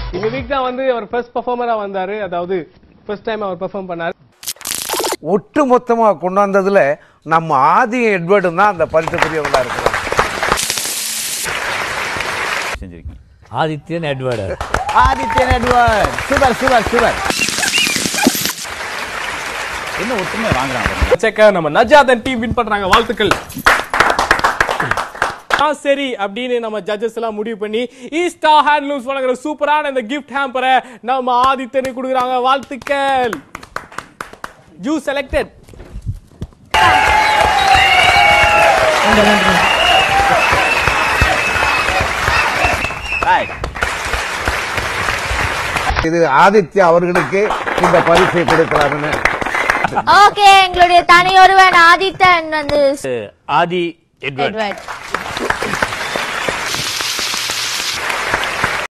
இந்த வீக் தான் வந்து அவர் ஃபர்ஸ்ட் பெர்ஃபார்மரா வந்தாரு அதாவது ஃபர்ஸ்ட் டைம் அவர் பெர்ஃபார்ம் பண்ணாரு ஒட்டு மொத்தமா கொண்டாந்ததுல நம்ம ஆதி எட்வர்டும் தான் அந்த பரிசுக்குரியவங்களா இருக்கிறாங்க செஞ்சிருக்கீங்க Adithyan Edward Adithyan Edward super super super என்ன ஒற்றுமை வாங்குறாங்க செக்க நம்ம நஜாதன் டீம் வின் பண்றாங்க வாழ்த்துக்கள் ஆ, சரி அப்படின்னு நம்ம ஜட்ஜஸ் எல்லாம் முடிவு பண்ணி ஈஸ்டா ஹேண்ட்லூம்ஸ் வழங்குற சூப்பரான இந்த கிஃப்ட் ஹேம்பரை நம்ம ஆதித்தனுக்கு கொடுக்குறாங்க வாழ்த்துக்கள் யூ செலக்டட் பாய் இது ஆதித்யா அவர்களுக்கு இந்த பரிசை கொடுக்கலாம்னு ஓகே எங்களுடைய தனி ஒருவன் ஆதித்தன் வந்து ஆதி எட்வர்ட் எட்வர்ட்